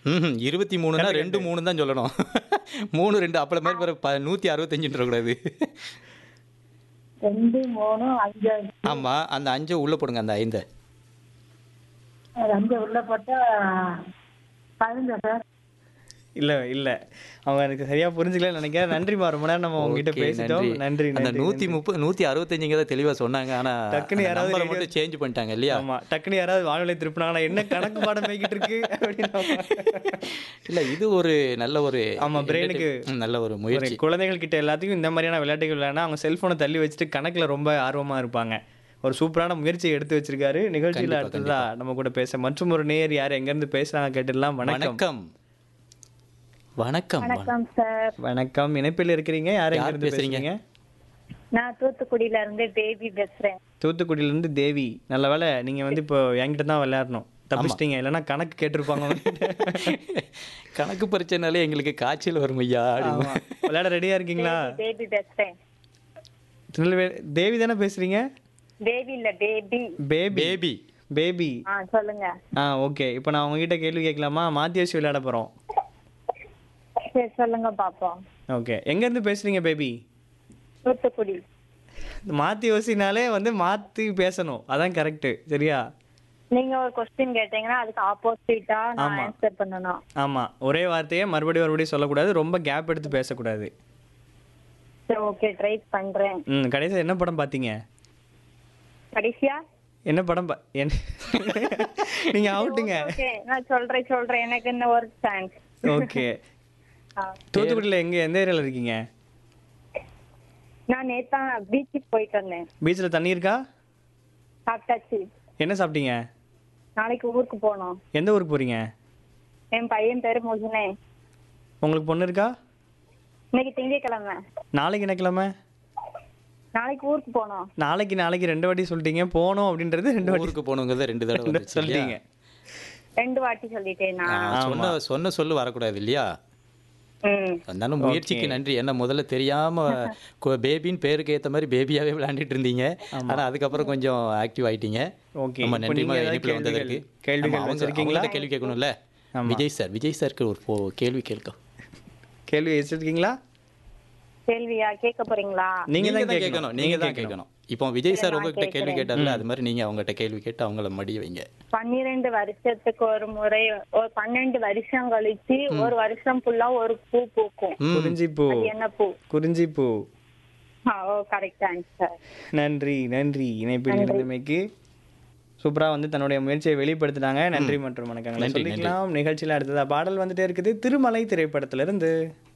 ம் இருபத்தி மூணுனா ரெண்டு மூணு தான் சொல்லணும் மூணு ரெண்டு அப்பள மாதிரி பிறகு ப நூற்றி அறுபத்தஞ்சுன்ற கூடாது ரெண்டு மூணு அஞ்சு ஆமாம் அந்த அஞ்சை உள்ளே போடுங்க அந்த ஐந்தை அது அஞ்சு உள்ள போட்டா பதினஞ்சா சார் இல்ல இல்ல அவங்க எனக்கு சரியா புரிஞ்சுக்கலன்னு நினைக்கிறேன் நன்றிமா ரொம்ப நேரம் நம்ம உங்ககிட்ட ஓகே, பேசிட்டோம் நன்றி அந்த நன்றி நூற்றி முப்பது நூற்றி அறுபத்தஞ்சுங்க தான் தெளிவாக சொன்னாங்க ஆனால் டக்குன்னு யாராவது நம்பரை radio- மட்டும் சேஞ்ச் பண்ணிட்டாங்க இல்லையா ஆமா டக்குனு யாராவது வானொலி திருப்பினாங்கன்னா என்ன கணக்கு பாடம் மேய்கிட்டு இருக்கு அப்படின்னு இல்லை இது ஒரு நல்ல ஒரு ஆமா, brain-க்கு ம், நல்ல ஒரு ஒரு முயற்சி குழந்தைகள் கிட்ட எல்லாத்துக்கும் இந்த மாதிரியான விளையாட்டுகள் விளையாடினா அவங்க செல்போனை தள்ளி வச்சுட்டு கணக்குல ரொம்ப ஆர்வமா இருப்பாங்க ஒரு சூப்பரான முயற்சியை எடுத்து வச்சிருக்காரு நிகழ்ச்சியில கண்டிப்பா, அடுத்ததா நம்ம கூட பேச மற்றும் ஒரு நேயர் யார் எங்க இருந்து பேசுறாங்க கேட்டுடலாம் வணக்கம் வணக்கம் வணக்கம் வணக்கம் சார் வணக்கம் இணைப்பில் இருக்கிறீங்க யார் எங்க யார் இருந்து பேசுறீங்க? பேசுறீங்க நான் தூத்துக்குடியில இருந்து பேபி பேசுறேன் தூத்துக்குடியில இருந்து தேவி நல்ல வேளை நீங்க வந்து இப்போ என்கிட்ட தான் விளையாடணும் தப்பிச்சிட்டீங்க இல்லைன்னா கணக்கு கேட்டிருப்பாங்க உங்ககிட்ட. கணக்கு பரிச்சைனாலே எங்களுக்கு காய்ச்சல் வரும் ஐயா ஆமா. விளையாட ரெடியா இருக்கீங்களா பேபி பேசுறேன் திருநெல்வேலி தேவி தானே பேசுறீங்க பேபி இல்ல பேபி பேபி பேபி பேபி ஆ சொல்லுங்க ஆ ஓகே இப்போ நான் உங்ககிட்ட கேள்வி கேட்கலாமா மாத்தி வச்சு விளையாட போறோம் சரி சொல்லுங்க பாப்போம் ஓகே எங்க இருந்து பேசுறீங்க பேபி தூத்துக்குடி மாத்தி யோசினாலே வந்து மாத்தி பேசணும் அதான் கரெக்ட் சரியா நீங்க ஒரு கொஸ்டின் கேட்டீங்கன்னா அதுக்கு ஆப்போசிட்டா நான் ஆமா. ஆன்சர் பண்ணணும் ஆமா ஒரே வார்த்தையை மறுபடியும் மறுபடியும் சொல்லக்கூடாது ரொம்ப கேப் எடுத்து பேசக்கூடாது சரி ஓகே ட்ரை பண்றேன் ம் கடைசியா என்ன படம் பார்த்தீங்க கடைசியா என்ன படம் பா என்ன நீங்க அவுட்டுங்க ஓகே நான் சொல்றேன் சொல்றேன் எனக்கு இன்னும் ஒரு சான்ஸ் ஓகே தூத்துக்குடியில எங்க எந்த ஏரியால இருக்கீங்க நான் நேத்தா பீச்சுக்கு போயிட்டு வந்தேன் பீச்ல தண்ணி இருக்கா சாப்பிட்டாச்சு என்ன சாப்பிட்டீங்க நாளைக்கு ஊருக்கு போகணும் எந்த ஊருக்கு போறீங்க என் பையன் பேரு முஜினே உங்களுக்கு பொண்ணு இருக்கா இன்னைக்கு திங்கக்கிழமை நாளைக்கு என்ன கிழமை நாளைக்கு ஊருக்கு போகணும் நாளைக்கு நாளைக்கு ரெண்டு வாட்டி சொல்லிட்டீங்க போகணும் அப்படின்றது ரெண்டு வாட்டி ஊருக்கு போகணுங்கிறத ரெண்டு தடவை வந்துருச்சு இல்லையா? சொல்லிட்டீங்க ரெண்டு வாட்டி சொல்லிட்டேன் ஆ, நான் சொன்ன சொன்ன சொல்லு வரக்கூடாது இல்லையா ம் அதனால முயற்சிக்கு நன்றி என்ன முதல்ல தெரியாம கு- பேபின்னு பேருக்கு ஏத்த மாதிரி பேபியாவே விளையாண்டுட்டு இருந்தீங்க ஆனா அதுக்கப்புறம் கொஞ்சம் ஆக்டிவ் ஆயிட்டீங்க ஓகே ரொம்ப இப்போ நன்றிமா நீங்க ஏதாவது இணைப்பில் வந்ததற்கு கேள்விகள் கேள்விகள் ஆமா, அவங்க- வச்சிருக்கீங்களா அவங்கள்ட்ட கேள்வி கேட்கணும்ல விஜய் சார் விஜய் சாருக்கு ஒரு போ- கேள்வி கேட்க கேள்வி வச்சிருக்கீங்களா கேள்வியா கேட்க போறீங்களா நீங்க நீங்க தான் தான் கேட்கணும் நீங்க தான் கேட்கணும் இப்போ விஜய் சார் உங்ககிட்ட கேள்வி கேட்டார்ல அது மாதிரி நீங்க அவங்ககிட்ட கேள்வி கேட்டு அவங்கள மடிய வைங்க பன்னிரெண்டு வருஷத்துக்கு ஒரு முறை ஒரு பன்னெண்டு வருஷம் கழிச்சு ஒரு வருஷம் ஃபுல்லா ஒரு பூ பூக்கும் ம். குறிஞ்சி பூ அது என்ன பூ குறிஞ்சி பூ ஆ, ஓ கரெக்ட் ஆன்சர் நன்றி நன்றி இணைப்பில் இருந்தமைக்கு சூப்பரா வந்து தன்னுடைய முயற்சியை வெளிப்படுத்தினாங்க நன்றி மற்றும் வணக்கங்களை நன்றி, நன்றி. சொல்லிக்கலாம் நிகழ்ச்சியில அடுத்ததா பாடல் வந்துட்டே இருக்குது திருமலை திரைப்படத்திலிருந்து